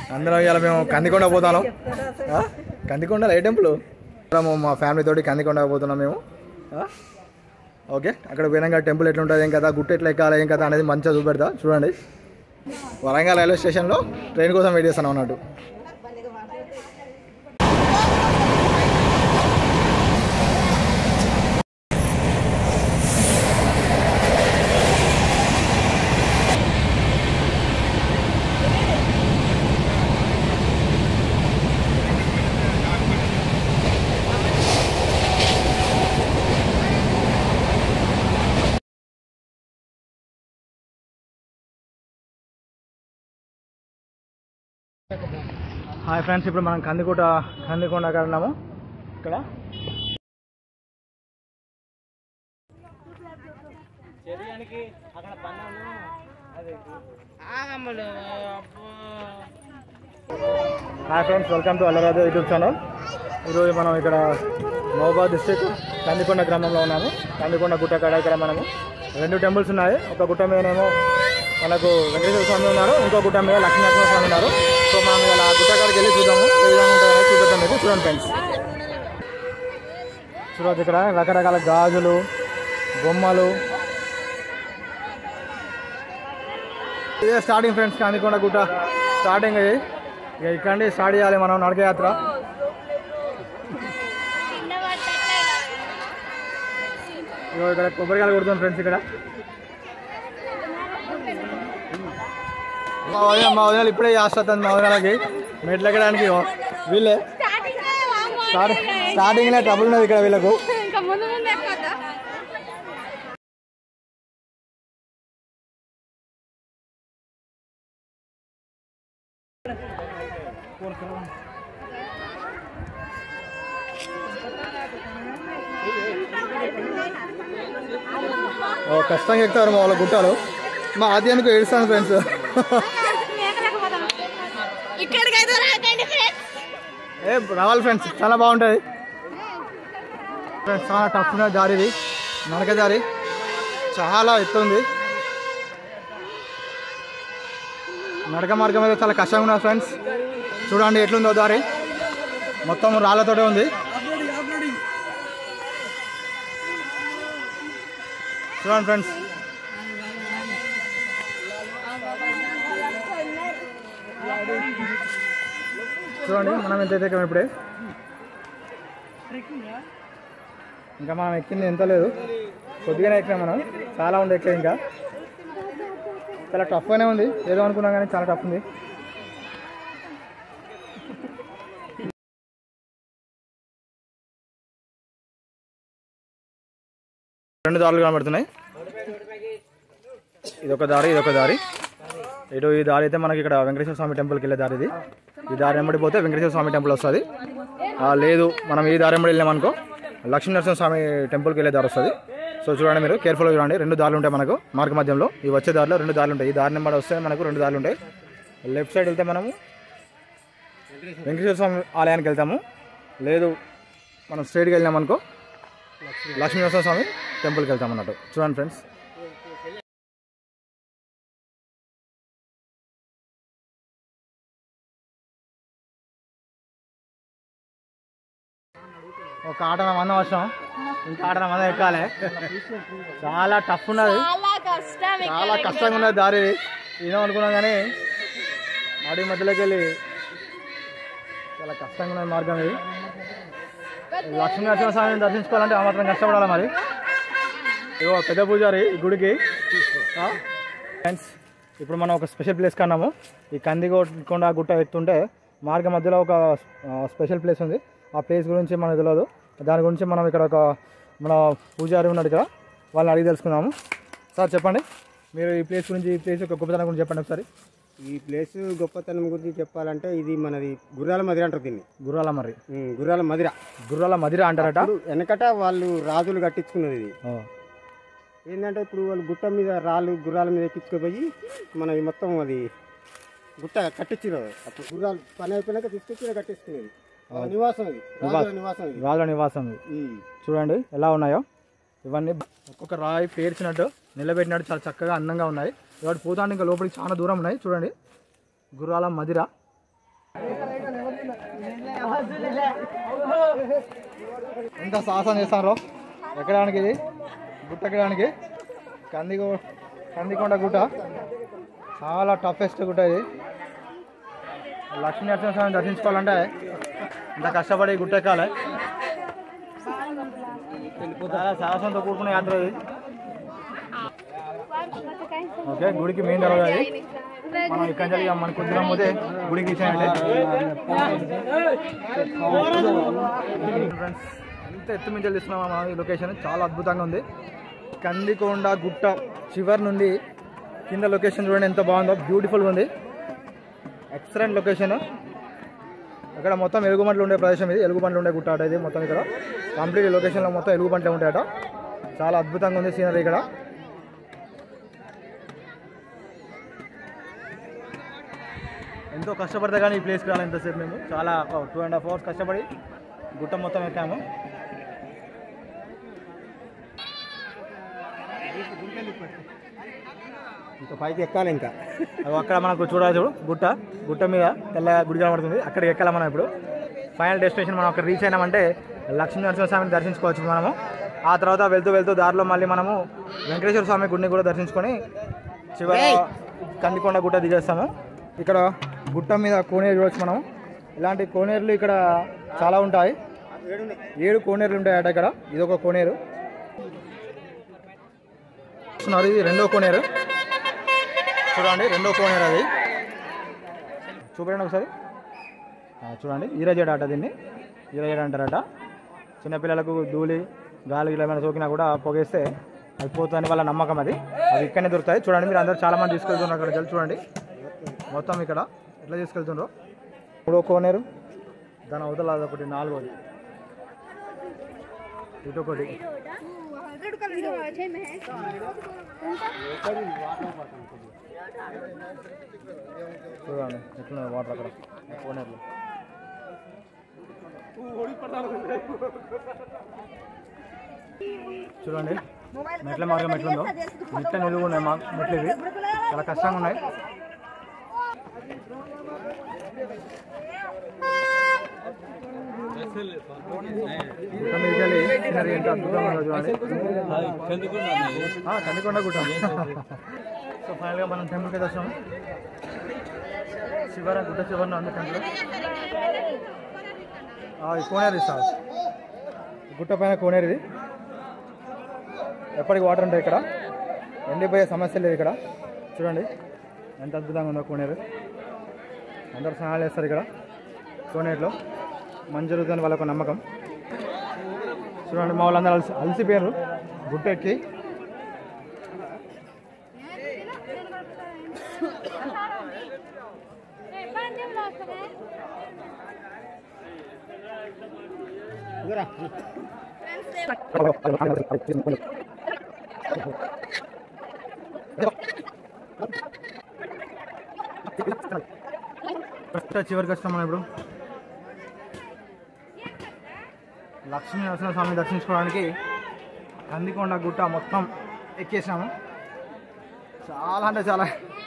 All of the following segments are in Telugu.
అందరం ఇవాళ మేము కందికొండ పోతాను ఆ? కందికొండ ఏ టెంపుల్ మనము మా ఫ్యామిలీ తోటి కందికొండ పోతున్నాం మేము ఆ? ఓకే అక్కడ పోయినాక టెంపుల్ ఎట్లా ఉంటుంది ఏం కదా గుట్ట ఎట్లా ఎక్కాలి ఏం కదా అనేది మంచిగా చూపెడతా చూడండి వరంగల్ రైల్వే స్టేషన్లో ట్రైన్ కోసం వెయిట్ చేస్తాను అన్నట్టు హాయ్ ఫ్రెండ్స్ ఇప్పుడు మనం కందికోట కందికొండ అక్కడ ఉన్నాము ఇక్కడ hi friends welcome to Allaraju YouTube channel ఈరోజు మనం ఇక్కడ మహబాద్ డిస్ట్రిక్ట్ కందికొండ గ్రామంలో ఉన్నాము కందికొండ గుట్ట కాడ ఇక్కడ మనము రెండు టెంపుల్స్ ఉన్నాయి ఒక గుట్ట మీదనేమో మనకు వెంకటేశ్వర స్వామి ఉన్నారు ఇంకో గుట్ట మీద లక్ష్మీనరసింహ స్వామి ఉన్నారు సో మనం ఇలా ఆ గుట్ట కాడికి వెళ్ళి చూద్దాము ఏ విధంగా ఉంటుందో చూపిద్దాం మీకు చూడండి ఫ్రెండ్స్ చూడవచ్చు ఇక్కడ రకరకాల గాజులు బొమ్మలు ఇదే స్టార్టింగ్ ఫ్రెండ్స్ కందికొండ గుట్ట స్టార్టింగ్ ఇది ఇక ఇక్కడ నుండి స్టార్ట్ చేయాలి మనం నడకయాత్ర ఇగో ఇక్కడ కొబ్బరికాయలు కొడుతుంది ఫ్రెండ్స్ ఇక్కడ మా వదిన మా వదినలు ఇప్పుడే చేస్తుంది మా వదినలకి మెట్లు ఎక్కడానికి ఇగో వీళ్ళే స్టార్ట్ స్టార్టింగ్లో ట్రబుల్ ఉన్నది ఇక్కడ వీళ్ళకు ఇంకా ముందు ముందు ఎక్కొద్దా ఓ, కష్టంగా ఎక్కుతారు మా వాళ్ళ గుట్టాలు మా ఆద్యానికి ఏడుస్తాను ఫ్రెండ్స్ ఇక్కడికైతే రాకండి ఫ్రెండ్స్ ఏ రావాలి ఫ్రెండ్స్ చాలా బాగుంటుంది ఫ్రెండ్స్ చాలా టఫ్ ఉన్న దారి ఇది నడక దారి చాలా ఎత్తుంది నడక మార్గం అయితే చాలా కష్టంగా ఉన్నది ఫ్రెండ్స్ చూడండి ఎట్లుందో దారి మొత్తం రాళ్ళతోటే ఉంది చూడండి ఫ్రెండ్స్ చూడండి మనం ఎంత ఎక్కాము ఇప్పుడే ఇంకా మనం ఎక్కింది ఎంత లేదు కొద్దిగానే ఎక్కాం మనం చాలా ఉంది ఎక్కే ఇంకా చాలా టఫ్గానే ఉంది ఏదో అనుకున్నాం కానీ చాలా టఫ్ ఉంది రెండు దారులు కనబడుతున్నాయి ఇది ఒక దారి ఇది ఒక దారి ఇటు ఈ దారి అయితే మనకి ఇక్కడ వెంకటేశ్వర స్వామి టెంపుల్కి వెళ్ళే దారి ఇది ఈ దారి వెంబడి పోతే వెంకటేశ్వర స్వామి టెంపుల్ వస్తుంది ఆ, లేదు మనం ఈ దారి వెంబడి వెళ్ళామనుకో లక్ష్మీ నరసింహ స్వామి టెంపుల్కి వెళ్ళే దారి వస్తుంది సో చూడండి మీరు కేర్ఫుల్గా చూడండి రెండు దారులు ఉంటాయి మనకు మార్గ మధ్యంలో ఈ వచ్చే దారిలో రెండు దారులు ఉంటాయి ఈ దారి నెంబర్ వస్తే మనకు రెండు దారులు ఉంటాయి లెఫ్ట్ సైడ్ వెళ్తే మనము వెంకటేశ్వర స్వామి ఆలయానికి వెళ్తాము లేదు మనం స్ట్రైట్గా వెళ్ళామనుకో లక్ష్మీ నరసింహ స్వామి టెంపుల్కి వెళ్తాం అన్నట్టు చూడండి ఫ్రెండ్స్ ఒక ఆటన మందం వచ్చాం ఇంకా ఆటన మందం ఎక్కాలి చాలా టఫ్ ఉన్నది చాలా కష్టం చాలా కష్టంగా ఉన్నది దారి ఏదో అనుకున్నాం కానీ అడవి మధ్యలోకి వెళ్ళి చాలా కష్టంగా ఉన్నది మార్గం ఇది లక్ష్మీ నరసింహ స్వామిని దర్శించుకోవాలంటే ఆ మాత్రం కష్టపడాలి మరి ఇగో పెద్ద పూజారి ఈ గుడికి ఫ్రెండ్స్ ఇప్పుడు మనం ఒక స్పెషల్ ప్లేస్ కన్నాము ఈ కందికొండ గుట్ట ఎక్కుతుంటే మార్గ మధ్యలో ఒక ఆ, స్పెషల్ ప్లేస్ ఉంది ఆ ప్లేస్ గురించి మనకు తెలియదు దాని గురించి మనం ఇక్కడ ఒక మన పూజారి ఉన్నాడు ఇక్కడ వాళ్ళని అడిగి తెలుసుకుందాము సార్ చెప్పండి మీరు ఈ ప్లేస్ గురించి ఈ ప్లేస్ యొక్క గొప్పతనం గురించి చెప్పండి ఒకసారి ఈ ప్లేస్ గొప్పతనం గురించి చెప్పాలంటే ఇది మనది గుర్రాల మదిర అంటారు దీన్ని గుర్రాల మరి ఉమ్, గుర్రాల మదిర గుర్రాల మదిర అంటారట ఇప్పుడు వెనకట వాళ్ళు రాజులు కట్టించుకున్నది ఇది ఆ, ఏంటంటే ఇప్పుడు వాళ్ళు గుట్ట మీద రాళ్ళు గుర్రాల మీద ఎక్కించుకుపోయి మన ఈ మొత్తం అది గుట్ట కట్టించినారు అప్పుడు గుర్రాలు పని అయిపోయినాక తీసుకొచ్చి ఈడ కట్టించుకునేది ఆ నివాసం ఇది రాజుల నివాసం ఇది రాజుల నివాసం ఇది. ఉమ్. చూడండి ఎలా ఉన్నాయో ఇవన్నీ ఒక్కొక్క రాయి పేర్చినట్టు నిలబెట్టినట్టు చాలా చక్కగా అందంగా ఉన్నాయి ఇవాటి పోతాండి ఇంకా లోపలికి చాలా దూరం ఉన్నాయి చూడండి గుర్రాల మదిర ఎంత సాహసం చేస్తారో ఎక్కడానికి ఇది గుట్ట ఎక్కడానికి కందిగో కందికొండ గుట్ట చాలా టఫెస్ట్ గుట్ట ఇది లక్ష్మీ నరసింహస్వామిని దర్శించుకోవాలంటే ఇంత కష్టపడి గుట్ట ఎక్కాలి చాలా సాహసంతో కూడుకున్న యాత్ర ఇది ఓకే గుడికి మెయిన్ దర్వాజా ఇది మనం ఇక్కడ నుంచి ఇక మన కుదిరం పోతే గుడికి ఇచ్చాయంటే ఫ్రెండ్స్ ఎంత ఎత్తు మించలు తీసుకున్నామా మనం ఈ లొకేషన్ చాలా అద్భుతంగా ఉంది కందికొండ గుట్ట చివరి నుండి కింద లొకేషన్ చూడండి ఎంత బాగుందో బ్యూటిఫుల్గా ఉంది ఎక్సలెంట్ లొకేషన్ ఇక్కడ మొత్తం ఎలుగుబంట్లు ఉండే ప్రదేశం ఇది ఎలుగుబంట్లు ఉండే గుట్ట అట ఇది మొత్తం ఇక్కడ కంప్లీట్ లొకేషన్లో మొత్తం ఎలుగుబంట్లే ఉంటాయట చాలా అద్భుతంగా ఉంది సీనరీ ఇక్కడ ఎంతో కష్టపడితే కానీ ఈ ప్లేస్కి రాలి ఎంతసేపు మేము చాలా టూ అండ్ హాఫ్ అవర్స్ కష్టపడి గుట్ట మొత్తం ఎక్కాము ఇంకా పైకి ఎక్కాలి ఇంకా అవి అక్కడ మనకు చూడాలి చూడు గుట్ట గుట్ట మీద తెల్ల గుడి కనబడుతుంది అక్కడికి ఎక్కాలి మనం ఇప్పుడు ఫైనల్ డెస్టినేషన్ మనం అక్కడ రీచ్ అయినామంటే లక్ష్మీ నరసింహస్వామిని దర్శించుకోవచ్చు మనము ఆ తర్వాత వెళ్తూ వెళ్తూ దారిలో మళ్ళీ మనము వెంకటేశ్వర స్వామి గుడిని కూడా దర్శించుకొని చివరి కందికొండ గుట్ట దిగేస్తాము ఇక్కడ గుట్ట మీద కోనేరు చూడవచ్చు మనం ఇలాంటి కోనేరులు ఇక్కడ చాలా ఉంటాయి ఏడు కోనేరులు ఉంటాయట ఇక్కడ ఇది ఒక కోనేరు చూస్తున్నారు ఇది రెండో కోనేరు చూడండి రెండో కోనేరు అది చూడండి ఒకసారి ఆ, చూడండి ఈరజేడ అట దీన్ని ఈరజేడ అంటారట చిన్నపిల్లలకు ధూళి గాలి ఇలా ఏమైనా సోకినా కూడా పొగేస్తే అది పోతుందని వాళ్ళ నమ్మకం అది అది ఇక్కడనే దొరుకుతాయి చూడండి మీరు అందరూ చాలా మంది తీసుకెళ్తున్నారు అక్కడ జల్ చూడండి మొత్తం ఇక్కడ ఎట్లా తీసుకెళ్తుండ్రో మూడో కోనేరు దాని అవతల ఒకటి నాలుగోది ఇటు ఒకటి చూడండి ఎట్లున్నది వాటర్ అక్కడ కోనేరులో చూడండి మెట్ల మార్గం ఎట్లుందో మెట్ల నిలువు ఉన్నాయి మా మెట్లు ఇవి చాలా కష్టంగా ఉన్నాయి గుట్ట మీదకి వెళ్ళి సీనరీ ఎంత అద్భుతంగా ఉందో చూడండి ఆ, కందికొండ గుట్ట సో ఫైనల్గా మనం టెంపుల్కి అయితే వచ్చాము శివర గుట్ట శివరణ ఉంది టెంపుల్ ఆ, ఈ కోనేరు ఇది సార్ గుట్ట పైన కోనేరు ఇది ఎప్పటికి వాటర్ ఉంటాయి ఇక్కడ ఎండిపోయే సమస్య లేదు ఇక్కడ చూడండి ఎంత అద్భుతంగా ఉందో కోనేరు అందరు స్నానాలు చేస్తారు ఇక్కడ కోనేరులో మంచి జరుగుతుందని వాళ్ళకు నమ్మకం చూడండి మా వాళ్ళందరూ అలసి అలసిపోయారు గుట్ట ఎక్కి ఫస్ట్ చివరికి వచ్చాం మనం ఇప్పుడు లక్ష్మీ నరసింహ స్వామిని దర్శించుకోవడానికి కందికొండ గుట్ట మొత్తం ఎక్కేసాము చాలా అంటే చాలా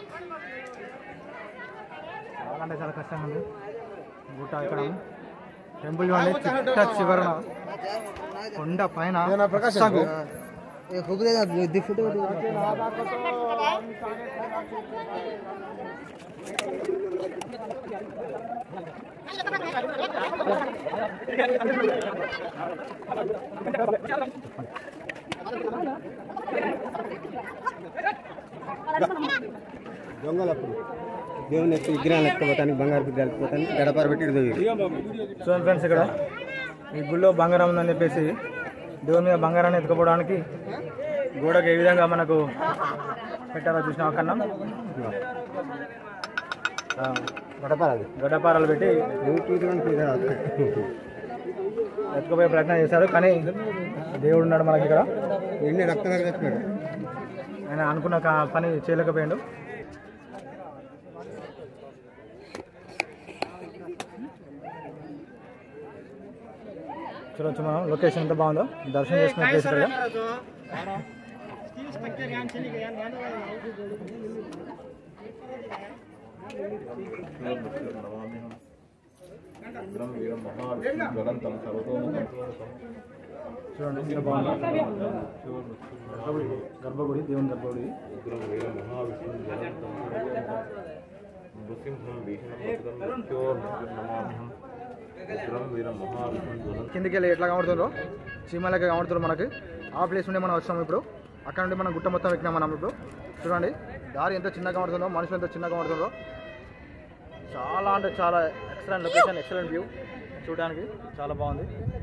చాలా అంటే చాలా కష్టంగా ఉంది గుట్ట ఇక్కడ టెంపుల్ చూడండి చిట్ట చివరన కొండ పైన కష్టంగా దొంగలప్పుడు దేవుని ఎత్తి విగ్రహాలు ఎత్తుకోవటానికి బంగారు విగ్రహాలు ఎత్తుకోవటానికి గడపార పెట్టి ఇటు పోయి చూడండి ఫ్రెండ్స్ ఇక్కడ ఈ గుళ్ళో బంగారం ఉందని చెప్పేసి దేవుని మీద బంగారాన్ని ఎత్తుకోవడానికి గోడకు ఏ విధంగా మనకు పెట్టారో చూసిన కన్నా గడపార అది గడ్డపారాలు పెట్టి నువ్వు చూడడానికి ఇది రాదు. ఎత్తుకుపోయే ప్రయత్నం చేశారు కానీ దేవుడు ఉన్నాడు మనకి ఇక్కడ ఎన్ని రక్తం చచ్చిపోయాడు ఆయన అనుకున్న కా- పని చేయలేకపోయాడు చూడొచ్చు మనం లొకేషన్ ఎంత బాగుందో దర్శనం చేసుకునే ప్లేస్ ఇక్కడ ఉగ్రం వీరం మహావిష్ణు జ్వలంతం సర్వతోముఖం చూడండి ఎంత బాగుంది గర్భగుడి గర్భగుడి దేవుని గర్భగుడి ఉగ్రం వీరం మహావిష్ణు జ్వలంతం సర్వతోముఖం నృసింహం భీషణపత్రం మృత్యోర్మృత్యుర్నమామ్యహం ఉగ్రం వీరం మహావిష్ణు జ్వలంతం కిందికి వెళ్ళి ఎట్లా కనబడుతుందో చీమలకి కనబడుతుందో మనకి ఆ ప్లేస్ నుండి మనం వచ్చాము ఇప్పుడు అక్కడ నుండి మనం గుట్ట మొత్తం ఎక్కినాం మనం ఇప్పుడు చూడండి దారి ఎంత చిన్నగా కనబడుతుందో మనుషులు ఎంత చిన్నగా కనబడుతుందో చాలా అంటే చాలా ఎక్సలెంట్ లొకేషన్ ఎక్సలెంట్ వ్యూ చూడడానికి చాలా బాగుంది